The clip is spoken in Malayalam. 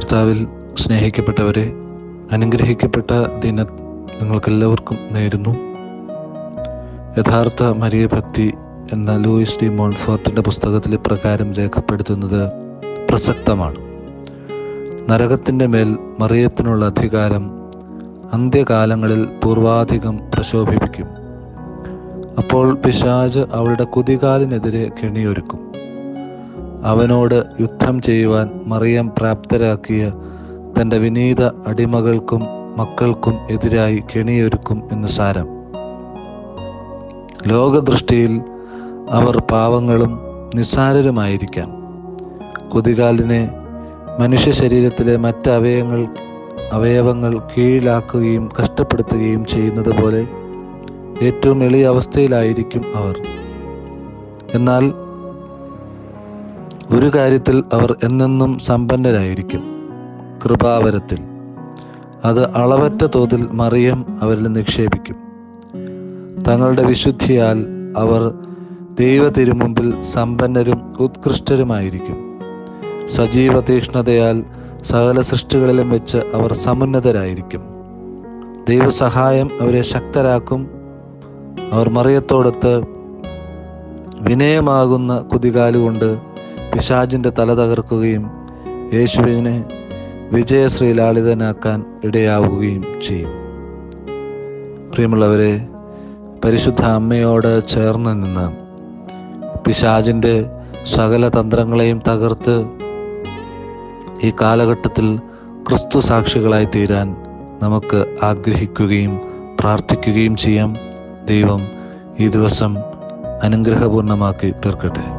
കർത്താവിൽ സ്നേഹിക്കപ്പെട്ടവരെ അനുഗ്രഹിക്കപ്പെട്ട ദിന നിങ്ങൾക്കെല്ലാവർക്കും നേരുന്നു യഥാർത്ഥ മരിയ ഭക്തി എന്ന ലൂയിസ് ഡി മോൺഫോർട്ടിൻ്റെ പുസ്തകത്തിൽ ഇപ്രകാരം രേഖപ്പെടുത്തുന്നത് പ്രസക്തമാണ് നരകത്തിൻ്റെ മേൽ മറിയത്തിനുള്ള അധികാരം അന്ത്യകാലങ്ങളിൽ പൂർവാധികം പ്രശോഭിപ്പിക്കും അപ്പോൾ പിശാജ് അവളുടെ കുതികാലിനെതിരെ കെണിയൊരുക്കും അവനോട് യുദ്ധം ചെയ്യുവാൻ മറിയം പ്രാപ്തരാക്കിയ തൻ്റെ വിനീത അടിമകൾക്കും മക്കൾക്കും എതിരായി കെണിയൊരുക്കും എന്ന് സാരം ലോകദൃഷ്ടിയിൽ അവർ പാവങ്ങളും നിസ്സാരരുമായിരിക്കാം കുതികാലിനെ മനുഷ്യ ശരീരത്തിലെ മറ്റ് അവയവങ്ങൾ അവയവങ്ങൾ കീഴിലാക്കുകയും കഷ്ടപ്പെടുത്തുകയും ചെയ്യുന്നത് പോലെ ഏറ്റവും എളിയ അവസ്ഥയിലായിരിക്കും അവർ എന്നാൽ ഒരു കാര്യത്തിൽ അവർ എന്നെന്നും സമ്പന്നരായിരിക്കും കൃപാവരത്തിൽ അത് അളവറ്റ തോതിൽ മറിയം അവരിൽ നിക്ഷേപിക്കും തങ്ങളുടെ വിശുദ്ധിയാൽ അവർ ദൈവ തിരുമുമ്പിൽ സമ്പന്നരും ഉത്കൃഷ്ടരുമായിരിക്കും സജീവ തീക്ഷ്ണതയാൽ സകല സൃഷ്ടികളിലും വെച്ച് അവർ സമുന്നതരായിരിക്കും ദൈവസഹായം അവരെ ശക്തരാക്കും അവർ മറിയത്തോടൊത്ത് വിനയമാകുന്ന കുതികാലുകൊണ്ട് പിശാജിൻ്റെ തല തകർക്കുകയും യേശുവിനെ വിജയശ്രീലാളിതനാക്കാൻ ഇടയാവുകയും ചെയ്യും പ്രിയമുള്ളവരെ പരിശുദ്ധ അമ്മയോട് ചേർന്ന് നിന്ന് പിശാജിൻ്റെ സകല തന്ത്രങ്ങളെയും തകർത്ത് ഈ കാലഘട്ടത്തിൽ ക്രിസ്തു സാക്ഷികളായി തീരാൻ നമുക്ക് ആഗ്രഹിക്കുകയും പ്രാർത്ഥിക്കുകയും ചെയ്യാം ദൈവം ഈ ദിവസം അനുഗ്രഹപൂർണമാക്കി തീർക്കട്ടെ